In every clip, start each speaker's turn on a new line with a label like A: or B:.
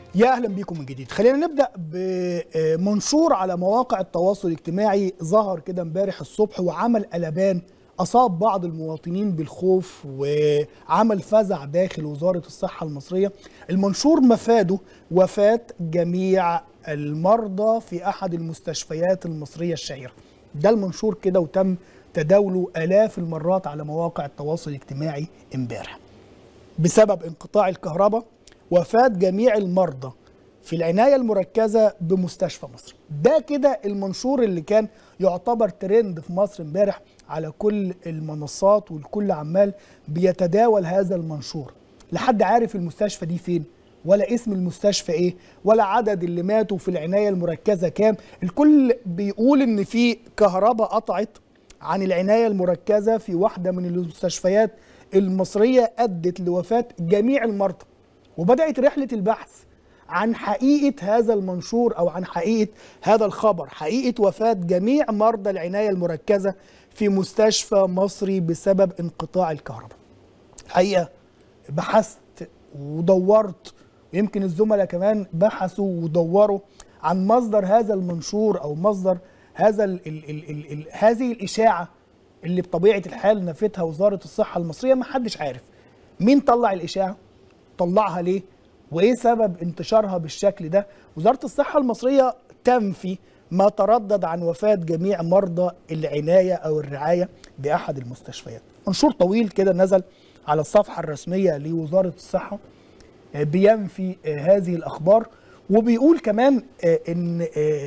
A: يا اهلا بيكم من جديد خلينا نبدا بمنشور على مواقع التواصل الاجتماعي ظهر كده امبارح الصبح وعمل قلبان اصاب بعض المواطنين بالخوف وعمل فزع داخل وزاره الصحه المصريه المنشور مفاده وفاه جميع المرضى في احد المستشفيات المصريه الشهيره ده المنشور كده وتم تداوله الاف المرات على مواقع التواصل الاجتماعي امبارح بسبب انقطاع الكهرباء وفاة جميع المرضى في العناية المركزة بمستشفى مصر ده كده المنشور اللي كان يعتبر ترند في مصر امبارح على كل المنصات والكل عمال بيتداول هذا المنشور لحد عارف المستشفى دي فين ولا اسم المستشفى ايه ولا عدد اللي ماتوا في العناية المركزة كام الكل بيقول ان في كهرباء قطعت عن العناية المركزة في واحدة من المستشفيات المصرية أدت لوفاة جميع المرضى وبدأت رحلة البحث عن حقيقة هذا المنشور أو عن حقيقة هذا الخبر حقيقة وفاة جميع مرضى العناية المركزة في مستشفى مصري بسبب انقطاع الكهرباء حقيقة بحثت ودورت ويمكن الزملاء كمان بحثوا ودوروا عن مصدر هذا المنشور أو مصدر هذا ال ال ال ال ال هذه الإشاعة اللي بطبيعة الحال نفتها وزارة الصحة المصرية ما حدش عارف مين طلع الإشاعة طلعها ليه وايه سبب انتشارها بالشكل ده وزاره الصحه المصريه تنفي ما تردد عن وفاه جميع مرضى العنايه او الرعايه باحد المستشفيات منشور طويل كده نزل على الصفحه الرسميه لوزاره الصحه بينفي هذه الاخبار وبيقول كمان ان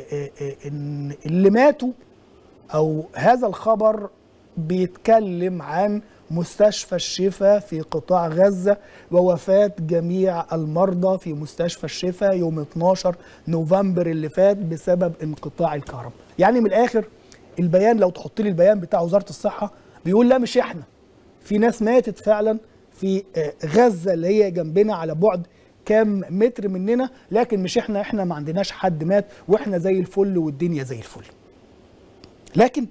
A: ان اللي ماتوا او هذا الخبر بيتكلم عن مستشفى الشفا في قطاع غزة ووفاة جميع المرضى في مستشفى الشفا يوم 12 نوفمبر اللي فات بسبب انقطاع الكهرباء يعني من الآخر البيان لو تحط لي البيان بتاع وزارة الصحة بيقول لا مش احنا في ناس ماتت فعلا في غزة اللي هي جنبنا على بعد كام متر مننا لكن مش احنا احنا ما عندناش حد مات واحنا زي الفل والدنيا زي الفل لكن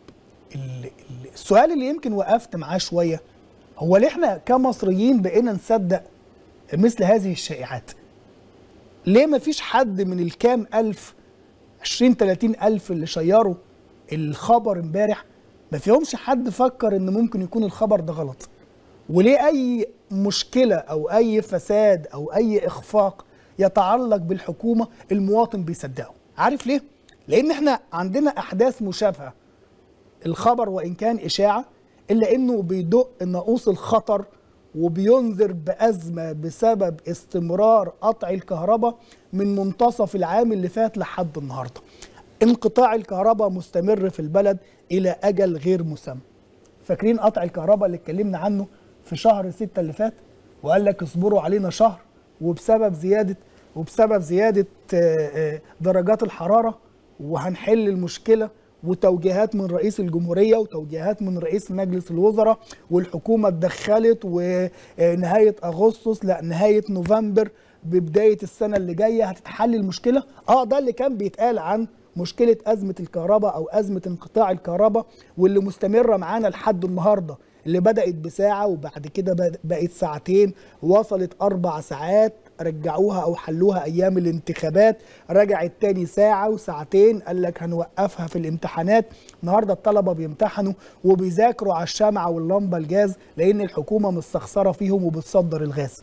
A: السؤال اللي يمكن وقفت معاه شويه هو ليه احنا كمصريين بقينا نصدق مثل هذه الشائعات؟ ليه ما فيش حد من الكام ألف 20 30 ألف اللي شيروا الخبر امبارح ما فيهمش حد فكر ان ممكن يكون الخبر ده غلط؟ وليه أي مشكلة أو أي فساد أو أي إخفاق يتعلق بالحكومة المواطن بيصدقه؟ عارف ليه؟ لأن احنا عندنا أحداث مشابهة الخبر وان كان اشاعه الا انه بيدق ناقوس الخطر وبينذر بازمه بسبب استمرار قطع الكهرباء من منتصف العام اللي فات لحد النهارده. انقطاع الكهرباء مستمر في البلد الى اجل غير مسمى. فاكرين قطع الكهرباء اللي اتكلمنا عنه في شهر ستة اللي فات وقال لك اصبروا علينا شهر وبسبب زياده وبسبب زياده درجات الحراره وهنحل المشكله وتوجيهات من رئيس الجمهورية وتوجيهات من رئيس مجلس الوزراء والحكومة اتدخلت ونهاية أغسطس لا نهاية نوفمبر ببداية السنة اللي جاية هتتحل المشكلة اه ده اللي كان بيتقال عن مشكلة أزمة الكهرباء أو أزمة انقطاع الكهرباء واللي مستمرة معانا لحد النهاردة اللي بدأت بساعة وبعد كده بقت ساعتين وصلت أربع ساعات رجعوها او حلوها ايام الانتخابات رجعت تاني ساعه وساعتين قال لك هنوقفها في الامتحانات النهارده الطلبه بيمتحنوا وبيذاكروا على الشمعه واللمبه الجاز لان الحكومه مستخسره فيهم وبتصدر الغاز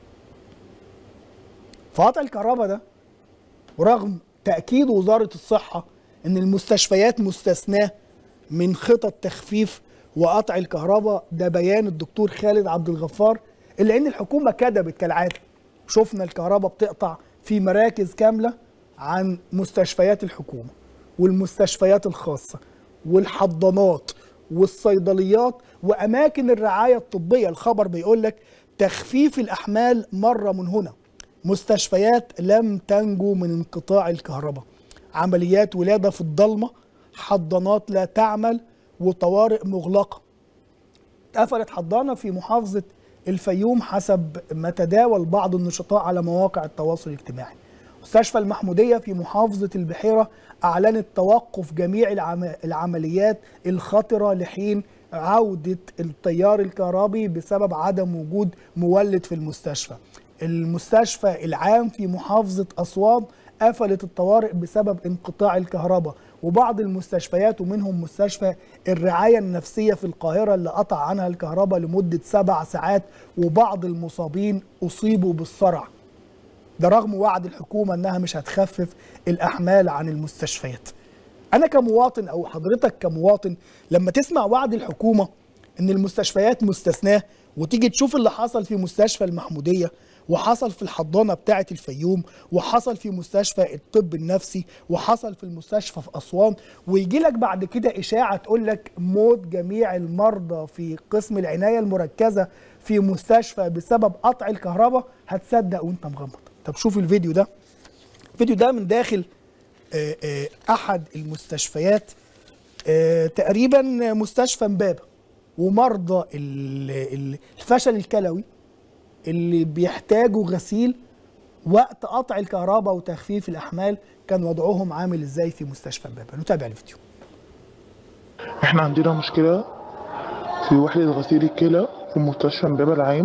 A: فقطع الكهرباء ده ورغم تاكيد وزاره الصحه ان المستشفيات مستثناه من خطط تخفيف وقطع الكهرباء ده بيان الدكتور خالد عبد الغفار الا ان الحكومه كذبت كالعاده شفنا الكهرباء بتقطع في مراكز كامله عن مستشفيات الحكومه والمستشفيات الخاصه والحضانات والصيدليات واماكن الرعايه الطبيه الخبر بيقول لك تخفيف الاحمال مره من هنا مستشفيات لم تنجو من انقطاع الكهرباء عمليات ولاده في الضلمه حضانات لا تعمل وطوارئ مغلقه اتقفلت حضانه في محافظه الفيوم حسب ما تداول بعض النشطاء على مواقع التواصل الاجتماعي مستشفى المحمودية في محافظة البحيرة أعلنت توقف جميع العمليات الخطرة لحين عودة التيار الكهربي بسبب عدم وجود مولد في المستشفى المستشفى العام في محافظة أسوان قفلت الطوارئ بسبب انقطاع الكهرباء وبعض المستشفيات ومنهم مستشفى الرعاية النفسية في القاهرة اللي قطع عنها الكهرباء لمدة سبع ساعات وبعض المصابين أصيبوا بالصرع ده رغم وعد الحكومة أنها مش هتخفف الأحمال عن المستشفيات أنا كمواطن أو حضرتك كمواطن لما تسمع وعد الحكومة أن المستشفيات مستثناة وتيجي تشوف اللي حصل في مستشفى المحمودية وحصل في الحضانة بتاعة الفيوم وحصل في مستشفى الطب النفسي وحصل في المستشفى في أسوان ويجي لك بعد كده إشاعة تقول لك موت جميع المرضى في قسم العناية المركزة في مستشفى بسبب قطع الكهرباء هتصدق وانت مغمض طب شوف الفيديو ده الفيديو ده من داخل آه، آه، أحد المستشفيات آه، تقريبا مستشفى امبابة ومرضى ال- ال- الفشل الكلوي اللي بيحتاجوا غسيل وقت قطع الكهرباء وتخفيف الاحمال كان وضعهم عامل ازاي في مستشفى امبابه نتابع الفيديو
B: احنا عندنا مشكلة في وحدة غسيل الكلى في مستشفى امبابة العام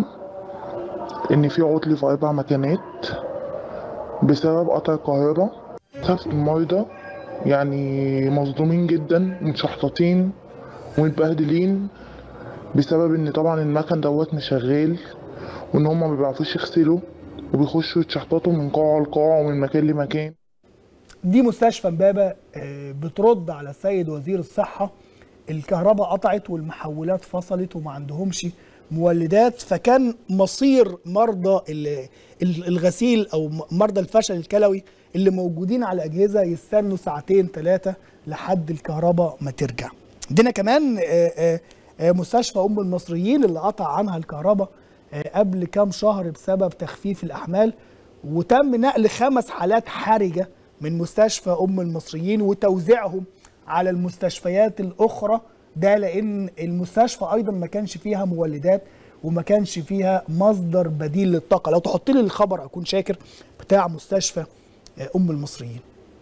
B: ان في عطل في اربع مكانات بسبب قطع الكهرباء للأسف المرضى يعني مصدومين جدا متشحططين ومتبهدلين بسبب ان طبعا المكن دوت مش شغال وان هما ما بيعرفوش يغسلوا وبيخشوا يتشحططوا من قاعة لقاعة ومن مكان لمكان
A: دي مستشفى امبابه آه، بترد على السيد وزير الصحه الكهرباء قطعت والمحولات فصلت وما عندهمش مولدات فكان مصير مرضى ال- ال- الغسيل او م- مرضى الفشل الكلوي اللي موجودين على الاجهزه يستنوا ساعتين ثلاثه لحد الكهرباء ما ترجع. عندنا كمان آه، آه، آه، مستشفى ام المصريين اللي قطع عنها الكهرباء آه، قبل كام شهر بسبب تخفيف الاحمال وتم نقل خمس حالات حرجه من مستشفى ام المصريين وتوزيعهم على المستشفيات الاخرى ده لان المستشفى ايضا ما كانش فيها مولدات وما كانش فيها مصدر بديل للطاقه لو تحط لي الخبر اكون شاكر بتاع مستشفى آه، ام المصريين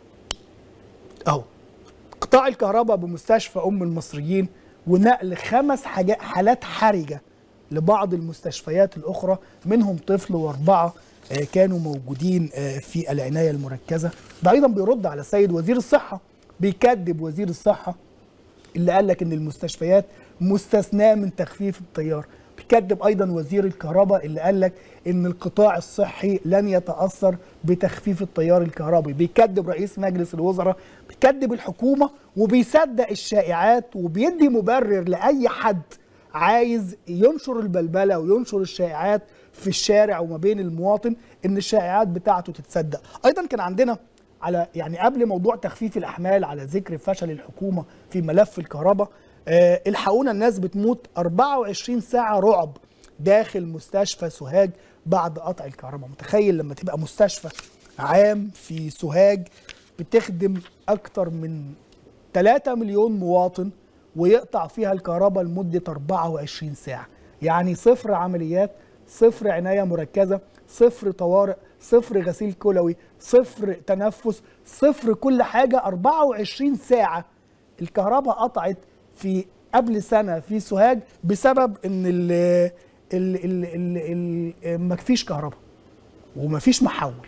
A: اهو قطاع الكهرباء بمستشفى ام المصريين ونقل خمس حاجات حالات حرجه لبعض المستشفيات الاخرى منهم طفل واربعه آه، كانوا موجودين آه، في العنايه المركزه ده ايضا بيرد على السيد وزير الصحه بيكذب وزير الصحه اللي قال لك ان المستشفيات مستثناه من تخفيف التيار بيكذب ايضا وزير الكهرباء اللي قال لك ان القطاع الصحي لن يتاثر بتخفيف التيار الكهربي بيكذب رئيس مجلس الوزراء بيكذب الحكومه وبيصدق الشائعات وبيدي مبرر لاي حد عايز ينشر البلبله وينشر الشائعات في الشارع وما بين المواطن ان الشائعات بتاعته تتصدق ايضا كان عندنا على يعني قبل موضوع تخفيف الاحمال على ذكر فشل الحكومه في ملف الكهرباء آه الحقونا الناس بتموت 24 ساعه رعب داخل مستشفى سوهاج بعد قطع الكهرباء متخيل لما تبقى مستشفى عام في سوهاج بتخدم اكتر من 3 مليون مواطن ويقطع فيها الكهرباء لمدة 24 ساعة يعني صفر عمليات صفر عناية مركزة صفر طوارئ صفر غسيل كلوي صفر تنفس صفر كل حاجة 24 ساعة الكهرباء قطعت في قبل سنة في سوهاج بسبب ان ال ال ال ال ال مفيش كهرباء ومفيش محول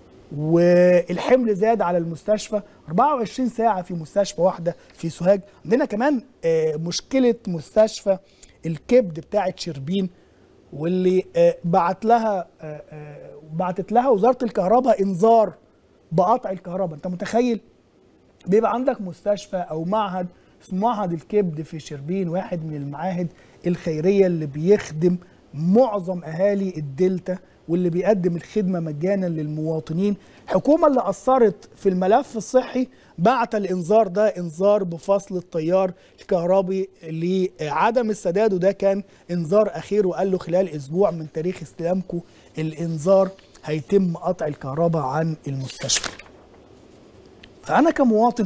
A: والحمل زاد على المستشفى 24 ساعة في مستشفى واحدة في سوهاج عندنا كمان آه، مشكلة مستشفى الكبد بتاعة شربين واللي آه، بعت لها آه، آه، بعتت لها وزارة الكهرباء انذار بقطع الكهرباء انت متخيل بيبقى عندك مستشفى او معهد اسمه معهد الكبد في شربين واحد من المعاهد الخيريه اللي بيخدم معظم اهالي الدلتا واللي بيقدم الخدمه مجانا للمواطنين الحكومه اللي اثرت في الملف الصحي بعت الانذار ده انذار بفصل التيار الكهربي لعدم السداد وده كان انذار اخير وقال له خلال اسبوع من تاريخ استلامكم الانذار هيتم قطع الكهرباء عن المستشفى فانا كمواطن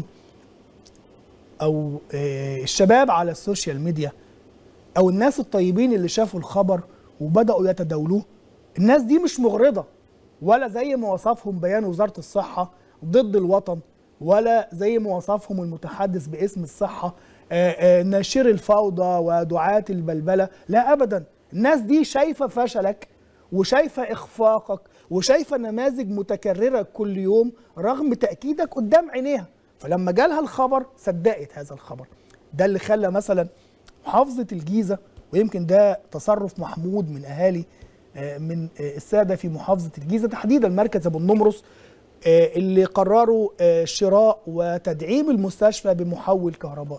A: او آه، الشباب على السوشيال ميديا او الناس الطيبين اللي شافوا الخبر وبداوا يتداولوه الناس دي مش مغرضه ولا زي ما وصفهم بيان وزاره الصحه ضد الوطن ولا زي ما وصفهم المتحدث باسم الصحه آه، آه، ناشر الفوضى ودعاة البلبله لا ابدا الناس دي شايفه فشلك وشايفه اخفاقك وشايفه نماذج متكرره كل يوم رغم تاكيدك قدام عينيها فلما جالها الخبر صدقت هذا الخبر ده اللي خلى مثلا محافظه الجيزه ويمكن ده تصرف محمود من اهالي آه، من آه، الساده في محافظه الجيزه تحديدا مركز ابو النمرس آه، اللي قرروا آه، شراء وتدعيم المستشفى بمحول كهربائي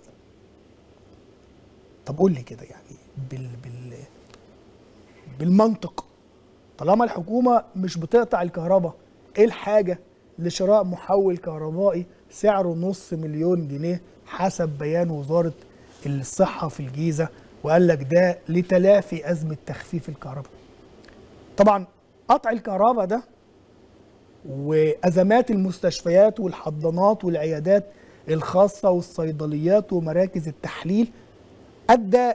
A: طب قول لي كده يعني بال بال بالمنطق طالما الحكومه مش بتقطع الكهرباء ايه الحاجه لشراء محول كهربائي سعره نص مليون جنيه حسب بيان وزاره الصحه في الجيزه وقال لك ده لتلافي ازمه تخفيف الكهرباء طبعا قطع الكهرباء ده وازمات المستشفيات والحضانات والعيادات الخاصه والصيدليات ومراكز التحليل ادى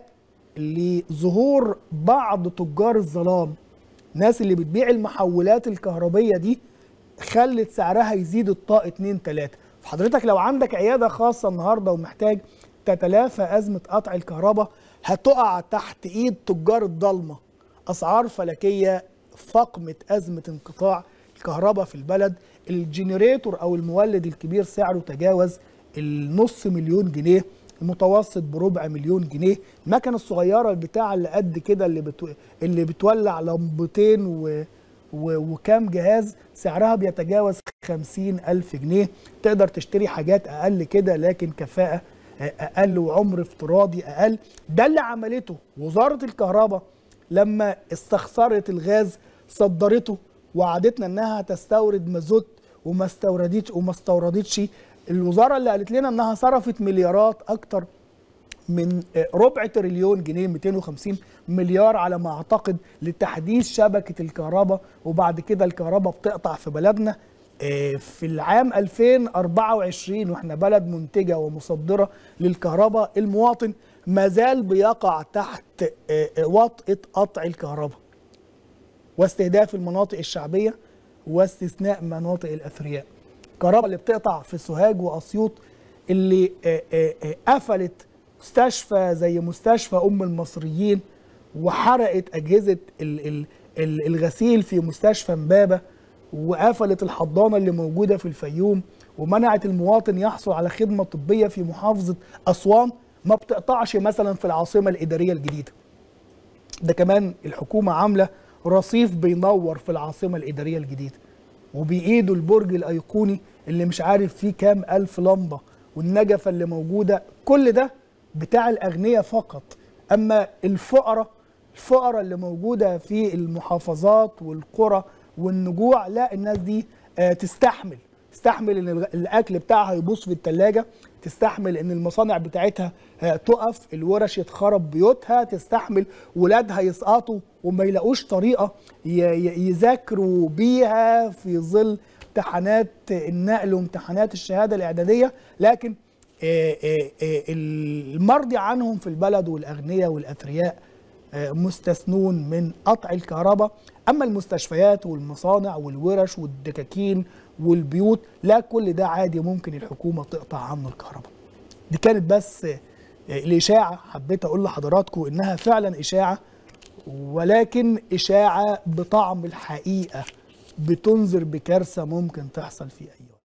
A: لظهور بعض تجار الظلام ناس اللي بتبيع المحولات الكهربيه دي خلت سعرها يزيد الطاق 2 3 فحضرتك لو عندك عياده خاصه النهارده ومحتاج تتلافى ازمه قطع الكهرباء هتقع تحت ايد تجار الضلمه اسعار فلكيه فقمت ازمه انقطاع الكهرباء في البلد الجنريتور او المولد الكبير سعره تجاوز النص مليون جنيه المتوسط بربع مليون جنيه المكنه الصغيره البتاعه اللي قد كده اللي بتو... اللي بتولع لمبتين و... و... وكام جهاز سعرها بيتجاوز خمسين ألف جنيه تقدر تشتري حاجات أقل كده لكن كفاءة أقل وعمر افتراضي أقل ده اللي عملته وزارة الكهرباء لما استخسرت الغاز صدرته وعدتنا انها تستورد مازوت وما استوردتش وما استوردتش الوزاره اللي قالت لنا انها صرفت مليارات اكتر من ربع تريليون جنيه 250 مليار على ما اعتقد لتحديث شبكه الكهرباء وبعد كده الكهرباء بتقطع في بلدنا في العام 2024 واحنا بلد منتجه ومصدره للكهرباء المواطن ما زال بيقع تحت وطئه قطع الكهرباء واستهداف المناطق الشعبيه واستثناء مناطق الاثرياء الكهرباء اللي بتقطع في سوهاج واسيوط اللي قفلت مستشفى زي مستشفى ام المصريين وحرقت اجهزه الغسيل في مستشفى امبابه وقفلت الحضانه اللي موجوده في الفيوم ومنعت المواطن يحصل على خدمه طبيه في محافظه اسوان ما بتقطعش مثلا في العاصمه الاداريه الجديده ده كمان الحكومه عامله رصيف بينور في العاصمه الاداريه الجديده وبايده البرج الايقوني اللي مش عارف فيه كام الف لمبه والنجفه اللي موجوده كل ده بتاع الاغنياء فقط اما الفقراء الفقراء اللي موجوده في المحافظات والقرى والنجوع لا الناس دي آه تستحمل تستحمل ان الاكل بتاعها يبوظ في الثلاجه تستحمل ان المصانع بتاعتها تقف الورش يتخرب بيوتها تستحمل ولادها يسقطوا وما يلاقوش طريقه يذاكروا بيها في ظل امتحانات النقل وامتحانات الشهاده الاعداديه لكن المرضي عنهم في البلد والاغنياء والاثرياء مستثنون من قطع الكهرباء اما المستشفيات والمصانع والورش والدكاكين والبيوت لا كل ده عادي ممكن الحكومه تقطع عنه الكهرباء دي كانت بس الاشاعه حبيت اقول لحضراتكم انها فعلا اشاعه ولكن اشاعه بطعم الحقيقه بتنذر بكارثه ممكن تحصل في اي وقت